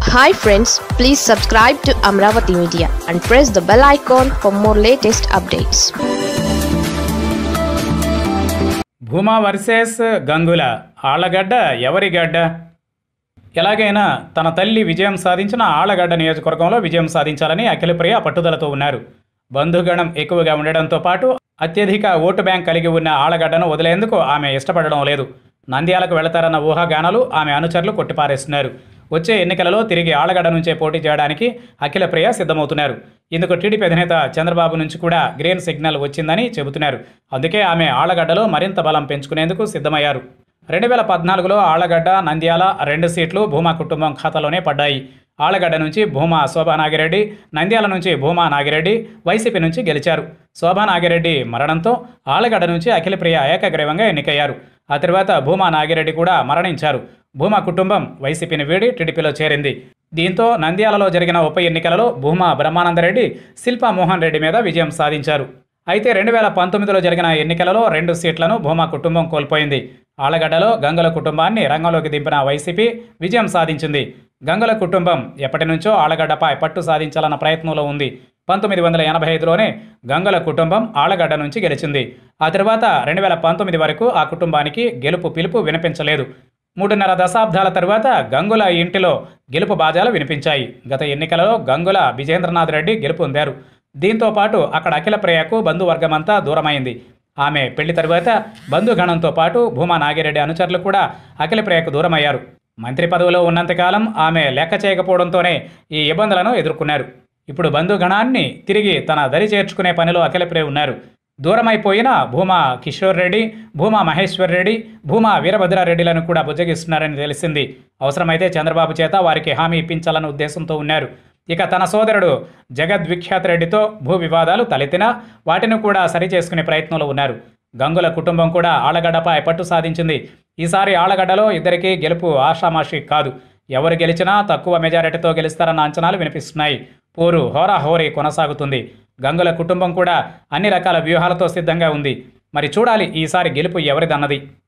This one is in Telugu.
hi friends please subscribe to Amaravati media and press the bell icon for more latest updates Bhuma versus Gangula Allagadda ఎవరి గడ్డ ఎలాగైనా తన తల్లి విజయం సాధించిన ఆళ్లగడ్డ నియోజకవర్గంలో విజయం సాధించాలని అఖిలప్రియ పట్టుదలతో ఉన్నారు బంధుగణం ఎక్కువగా ఉండడంతో పాటు అత్యధిక ఓటు బ్యాంక్ కలిగి ఉన్న ఆళ్లగడ్డను వదిలేందుకు ఆమె ఇష్టపడడం లేదు నంద్యాలకు వెళతారన్న ఊహాగానాలు ఆమె అనుచరులు కొట్టిపారేస్తున్నారు వచ్చే ఎన్నికలలో తిరిగి ఆళ్లగడ్డ నుంచే పోటీ చేయడానికి అఖిలప్రియ సిద్ధమవుతున్నారు ఇందుకు టీడీపీ అధినేత చంద్రబాబు నుంచి కూడా గ్రీన్ సిగ్నల్ వచ్చిందని చెబుతున్నారు అందుకే ఆమె ఆళ్లగడ్డలో మరింత బలం పెంచుకునేందుకు సిద్ధమయ్యారు రెండు వేల పద్నాలుగులో ఆళ్లగడ్డ నంద్యాల రెండు సీట్లు భూమా కుటుంబం ఖాతాలోనే పడ్డాయి ఆళ్లగడ్డ నుంచి భూమా శోభా నాగిరెడ్డి నంద్యాల నుంచి భూమా నాగిరెడ్డి వైసీపీ నుంచి గెలిచారు శోభా నాగిరెడ్డి మరణంతో ఆళ్లగడ్డ నుంచి అఖిలప్రియ ఏకగ్రీవంగా ఎన్నికయ్యారు ఆ తర్వాత భూమా నాగిరెడ్డి కూడా మరణించారు భూమా కుటుంబం వైసీపీని వీడి టీడీపీలో చేరింది దీంతో నంద్యాలలో జరిగిన ఉప ఎన్నికలలో భూమా బ్రహ్మానందరెడ్డి శిల్పా మోహన్ రెడ్డి మీద విజయం సాధించారు అయితే రెండు వేల పంతొమ్మిదిలో జరిగిన ఎన్నికలలో రెండు సీట్లను భూమా కుటుంబం కోల్పోయింది ఆలగడ్డలో గంగుల కుటుంబాన్ని రంగంలోకి దింపిన వైసీపీ విజయం సాధించింది గంగుల కుటుంబం ఎప్పటి నుంచో ఆలగడ్డపై పట్టు సాధించాలన్న ప్రయత్నంలో ఉంది పంతొమ్మిది వందల ఎనభై ఐదులోనే గంగుల కుటుంబం ఆలగడ్డ నుంచి గెలిచింది ఆ తర్వాత రెండు వేల పంతొమ్మిది వరకు ఆ కుటుంబానికి గెలుపు పిలుపు వినిపించలేదు మూడున్నర దశాబ్దాల తరువాత గంగుల ఇంటిలో గెలుపు బాజాలు వినిపించాయి గత ఎన్నికలలో గంగుల విజేంద్రనాథ్ రెడ్డి గెలుపొందారు దీంతో పాటు అక్కడ అఖిల ప్రియకు బంధువర్గమంతా దూరమైంది ఆమె పెళ్లి తరువాత బంధుగణంతో పాటు భూమా నాగిరెడ్డి అనుచరులు కూడా అఖిల ప్రియకు దూరమయ్యారు మంత్రి పదవిలో ఉన్నంతకాలం ఆమె లెక్క చేయకపోవడంతోనే ఈ ఇబ్బందులను ఎదుర్కొన్నారు ఇప్పుడు బంధుగణాన్ని తిరిగి తన దరి చేర్చుకునే పనిలో అఖిలప్రియ ఉన్నారు దూరమైపోయిన భూమా కిషోర్ రెడ్డి భూమా మహేశ్వర్ రెడ్డి భూమా వీరభద్రారెడ్డిలను కూడా బుజ్జగిస్తున్నారని తెలిసింది అవసరమైతే చంద్రబాబు చేత వారికి హామీ ఇప్పించాలన్న ఉద్దేశంతో ఉన్నారు ఇక తన సోదరుడు జగద్విఖ్యాత రెడ్డితో భూ వివాదాలు తలెత్తినా వాటిని కూడా సరిచేసుకునే ప్రయత్నంలో ఉన్నారు గంగుల కుటుంబం కూడా ఆళ్లగడ్డపై పట్టు సాధించింది ఈసారి ఆళ్లగడ్డలో ఇద్దరికీ గెలుపు ఆషామాషి కాదు ఎవరు గెలిచినా తక్కువ మెజారిటీతో గెలుస్తారన్న అంచనాలు వినిపిస్తున్నాయి పోరు హోరాహోరీ కొనసాగుతుంది గంగుల కుటుంబం కూడా అన్ని రకాల వ్యూహాలతో సిద్ధంగా ఉంది మరి చూడాలి ఈసారి గెలుపు ఎవరిదన్నది